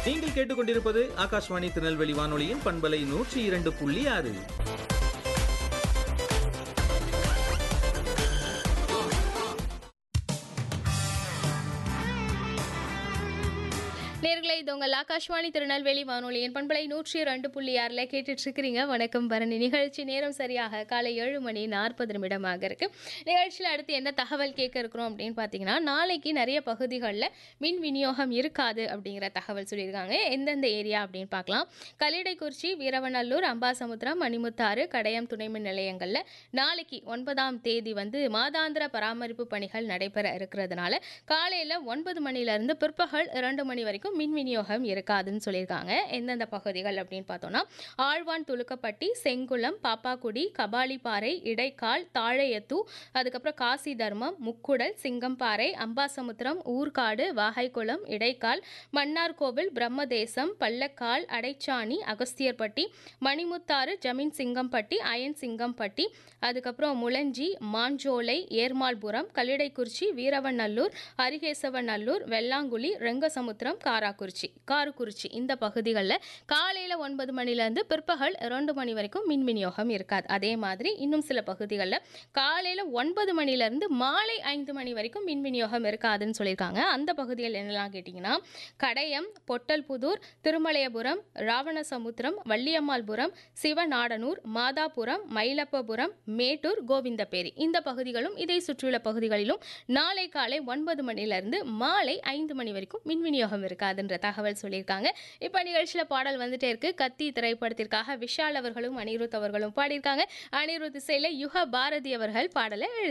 நீங்கள் கேட்டுக்கொண்டிருப்பது ஆகாஷ்வாணி திருநெல்வேலி வானொலியின் பண்பலை நூற்றி இரண்டு புள்ளி ஆறு நேர்களை இது உங்கள் ஆகாஷ்வாணி திருநெல்வேலி வானொலியின் பண்பலை நூற்றி ரெண்டு புள்ளி ஆறில் கேட்டுட்டு இருக்கிறீங்க வணக்கம் பரணி நிகழ்ச்சி நேரம் சரியாக காலை ஏழு மணி நாற்பது நிமிடமாக இருக்கு நிகழ்ச்சியில் அடுத்து என்ன தகவல் கேட்க இருக்கிறோம் அப்படின்னு பார்த்தீங்கன்னா நாளைக்கு நிறைய பகுதிகளில் மின் விநியோகம் இருக்காது அப்படிங்கிற தகவல் சொல்லியிருக்காங்க எந்தெந்த ஏரியா அப்படின்னு பார்க்கலாம் கல்லிடைக்குறிச்சி வீரவநல்லூர் அம்பாசமுத்திரம் மணிமுத்தாறு கடையம் துணை மின் நிலையங்களில் நாளைக்கு ஒன்பதாம் தேதி வந்து மாதாந்திர பராமரிப்பு பணிகள் நடைபெற இருக்கிறதுனால காலையில் ஒன்பது மணிலேருந்து பிற்பகல் இரண்டு மணி வரைக்கும் மின் விநியோகம் இருக்காதுன்னு சொல்லியிருக்காங்க எந்தெந்த பகுதிகள் அப்படின்னு பார்த்தோம்னா ஆழ்வான் துலுக்கப்பட்டி செங்குளம் பாப்பாக்குடி கபாலிப்பாறை இடைக்கால் தாழையத்து அதுக்கப்புறம் காசி தர்மம் முக்குடல் சிங்கம்பாறை அம்பாசமுத்திரம் ஊர்காடு வாகைக்குளம் இடைக்கால் மன்னார்கோவில் பிரம்மதேசம் பள்ளக்கால் அடைச்சாணி அகஸ்தியர்பட்டி மணிமுத்தாறு ஜமீன் சிங்கம்பட்டி அயன் சிங்கம்பட்டி அதுக்கப்புறம் முளஞ்சி மாஞ்சோலை ஏர்மாள்புரம் கல்லிடைக்குறிச்சி வீரவநல்லூர் அரிகேசவநல்லூர் வெள்ளாங்குழி ரெங்கசமுத்திரம் காராக்குறிச்சி காரக்குறிச்சி இந்த பகுதிகளில் காலையில் ஒன்பது மணிலேருந்து பிற்பகல் ரெண்டு மணி வரைக்கும் மின் விநியோகம் இருக்காது அதே மாதிரி இன்னும் சில பகுதிகளில் காலையில் ஒன்பது மணிலேருந்து மாலை ஐந்து மணி வரைக்கும் மின் விநியோகம் இருக்காதுன்னு சொல்லியிருக்காங்க அந்த பகுதிகள் என்னெல்லாம் கேட்டிங்கன்னா கடையம் பொட்டல்புதூர் திருமலையபுரம் ராவணசமுத்திரம் வள்ளியம்மாள்புரம் சிவநாடனூர் மாதாபுரம் மயிலப்பபுரம் மேட்டூர் கோவிந்தபேரி இந்த பகுதிகளும் இதை சுற்றியுள்ள பகுதிகளிலும் நாளை காலை ஒன்பது மணிலேருந்து மாலை ஐந்து மணி வரைக்கும் மின் விநியோகம் இருக்காதுன்ற தகவல் சொல்லியிருக்காங்க இப்போ நிகழ்ச்சியில் பாடல் வந்துட்டே இருக்கு கத்தி திரைப்படத்திற்காக விஷால் அவர்களும் அனிருத் அவர்களும் பாடியிருக்காங்க அனிருத் இசையில் யுக பாரதி அவர்கள் பாடலை எழுதி